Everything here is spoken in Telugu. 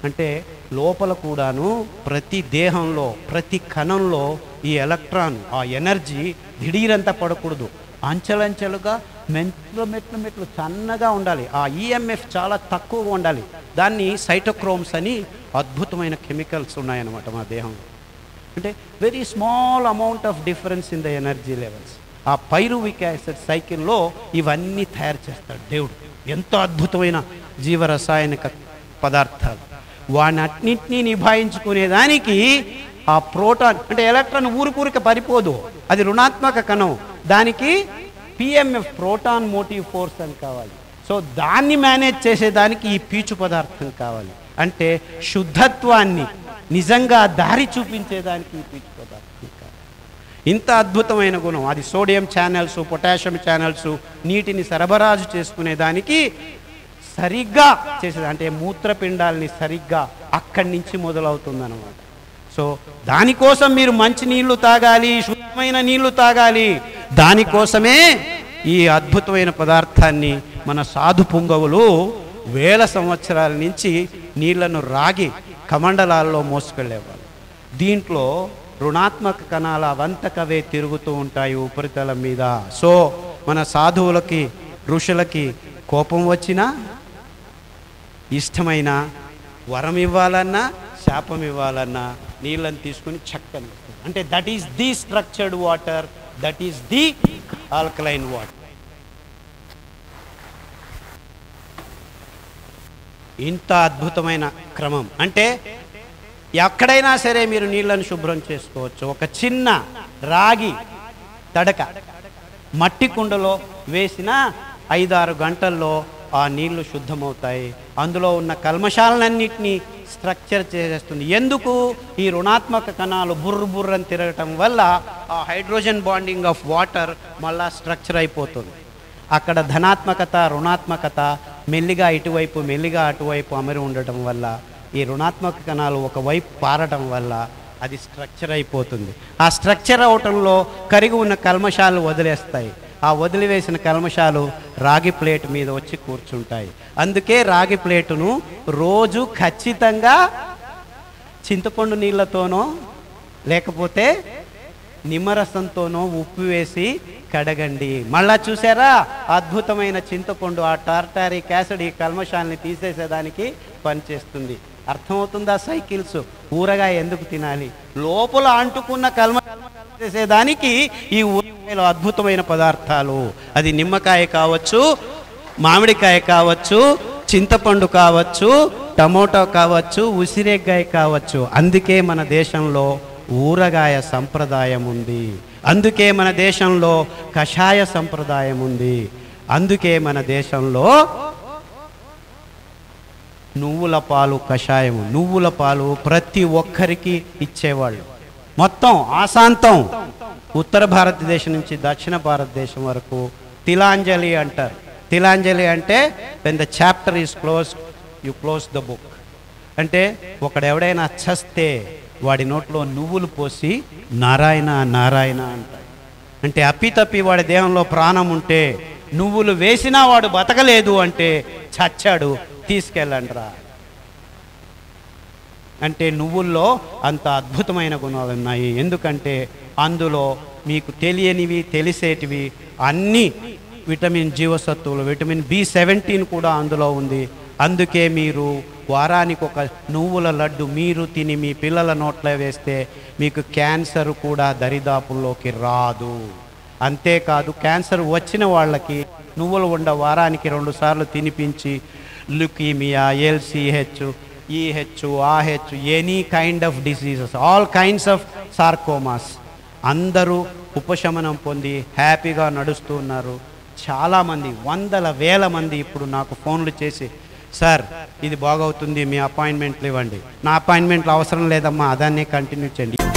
అంటే లోపల కూడాను ప్రతి దేహంలో ప్రతి కణంలో ఈ ఎలక్ట్రాన్ ఆ ఎనర్జీ దిఢీరంతా పడకూడదు అంచెలంచెలుగా మెట్లు మెట్లు మెట్లు సన్నగా ఉండాలి ఆ ఈఎంఎఫ్ చాలా తక్కువగా ఉండాలి దాన్ని సైటోక్రోమ్స్ అని అద్భుతమైన కెమికల్స్ ఉన్నాయన్నమాట మా దేహంలో అంటే very small amount of difference in the energy levels ఆ పైరువిక్ యాసిడ్ సైకిల్లో ఇవన్నీ తయారు చేస్తాడు దేవుడు ఎంతో అద్భుతమైన జీవరసాయనిక పదార్థాలు వానన్నింటినీ నిభాయించుకునేదానికి ఆ ప్రోటాన్ అంటే ఎలక్ట్రాన్ ఊరికూరిక పరిపోదు అది రుణాత్మక కణం దానికి పిఎంఎఫ్ ప్రోటాన్ మోటివ్ ఫోర్స్ అని కావాలి సో దాన్ని మేనేజ్ చేసేదానికి ఈ పీచు పదార్థం కావాలి అంటే శుద్ధత్వాన్ని నిజంగా దారి చూపించేదానికి ఈ పీచు పదార్థం కావాలి ఇంత అద్భుతమైన గుణం అది సోడియం ఛానల్స్ పొటాషియం ఛానల్స్ నీటిని సరబరాజు చేసుకునే దానికి సరిగ్గా చేసేది అంటే మూత్రపిండాలని సరిగ్గా అక్కడి నుంచి మొదలవుతుందన్నమాట సో దానికోసం మీరు మంచి నీళ్లు తాగాలి శుద్ధమైన నీళ్లు తాగాలి దానికోసమే ఈ అద్భుతమైన పదార్థాన్ని మన సాధు పుంగవులు వేల సంవత్సరాల నుంచి నీళ్లను రాగి కమండలాల్లో మోసుకెళ్ళేవాళ్ళు దీంట్లో రుణాత్మక కణాల వంతకవే తిరుగుతూ ఉంటాయి ఉపరితలం మీద సో మన సాధువులకి ఋషులకి కోపం వచ్చినా ఇష్టమైన వరం ఇవ్వాలన్నా శాపం ఇవ్వాలన్నా నీళ్ళని తీసుకుని చక్కని అంటే that is the structured water that is the alkaline water ఇంత అద్భుతమైన క్రమం అంటే ఎక్కడైనా సరే మీరు నీళ్ళను శుభ్రం చేసుకోవచ్చు ఒక చిన్న రాగి తడక మట్టి కుండలో వేసిన ఐదారు గంటల్లో ఆ నీళ్లు శుద్ధమవుతాయి అందులో ఉన్న కల్మషాలన్నింటినీ స్ట్రక్చర్ చేసేస్తుంది ఎందుకు ఈ రుణాత్మక కణాలు బుర్ర బుర్రని తిరగటం వల్ల ఆ హైడ్రోజన్ బాండింగ్ ఆఫ్ వాటర్ మళ్ళా స్ట్రక్చర్ అయిపోతుంది అక్కడ ధనాత్మకత రుణాత్మకత మెల్లిగా ఇటువైపు మెల్లిగా అటువైపు అమరి ఉండటం వల్ల ఈ రుణాత్మక కణాలు ఒకవైపు పారటం వల్ల అది స్ట్రక్చర్ అయిపోతుంది ఆ స్ట్రక్చర్ అవటంలో కరిగి ఉన్న కల్మషాలు వదిలేస్తాయి ఆ వదిలివేసిన కల్మషాలు రాగి ప్లేట్ మీద వచ్చి కూర్చుంటాయి అందుకే రాగి ప్లేటును రోజు ఖచ్చితంగా చింతపండు నీళ్ళతోనో లేకపోతే నిమ్మరసంతోనో ఉప్పు వేసి కడగండి మళ్ళా చూసారా అద్భుతమైన చింతపండు ఆ టార్టారిక్ యాసిడ్ ఈ కల్మషాల్ని తీసేసేదానికి పనిచేస్తుంది అర్థమవుతుందా సైకిల్స్ ఊరగాయ ఎందుకు తినాలి లోపల అంటుకున్న కల్మ చేసేదానికి ఈ ఊరగాయలో అద్భుతమైన పదార్థాలు అది నిమ్మకాయ కావచ్చు మామిడికాయ కావచ్చు చింతపండు కావచ్చు టమోటో కావచ్చు ఉసిరేగాయ కావచ్చు అందుకే మన దేశంలో ఊరగాయ సంప్రదాయం ఉంది అందుకే మన దేశంలో కషాయ సంప్రదాయం ఉంది అందుకే మన దేశంలో నువ్వుల పాలు కషాయము నువ్వుల పాలు ప్రతి ఒక్కరికి ఇచ్చేవాళ్ళు మొత్తం ఆశాంతం ఉత్తర భారతదేశం నుంచి దక్షిణ భారతదేశం వరకు తిలాంజలి అంటారు తిలాంజలి అంటే when the chapter is close you close the book అంటే ఒకడెవడైనా చస్తే వాడి నోట్లో నువ్వులు పోసి నారాయణ నారాయణ అంటాడు అంటే అప్పితప్పి వాడి దేహంలో ప్రాణం ఉంటే నువ్వులు వేసినా వాడు బతకలేదు అంటే చచ్చాడు తీసుకెళ్ళండిరా అంటే నువ్వుల్లో అంత అద్భుతమైన గుణాలు ఉన్నాయి ఎందుకంటే అందులో మీకు తెలియనివి తెలిసేటివి అన్ని విటమిన్ జీవసత్తువులు విటమిన్ బి సెవెంటీన్ కూడా అందులో ఉంది అందుకే మీరు వారానికి ఒక నువ్వుల లడ్డు మీరు తిని మీ పిల్లల నోట్లో వేస్తే మీకు క్యాన్సర్ కూడా దరిదాపుల్లోకి రాదు అంతేకాదు క్యాన్సర్ వచ్చిన వాళ్ళకి నువ్వులు ఉండ వారానికి రెండు సార్లు తినిపించి leukemia LCH EH AH any kind of diseases all kinds of sarcomas అందరూ ఉపశమనం పొంది హ్యాపీగా నడుస్తూ ఉన్నారు చాలామంది వందల వేల మంది ఇప్పుడు నాకు ఫోన్లు చేసి సార్ ఇది బాగవుతుంది మీ అపాయింట్మెంట్లు ఇవ్వండి నా అపాయింట్మెంట్లు అవసరం లేదమ్మా అదాన్నే కంటిన్యూ చేయండి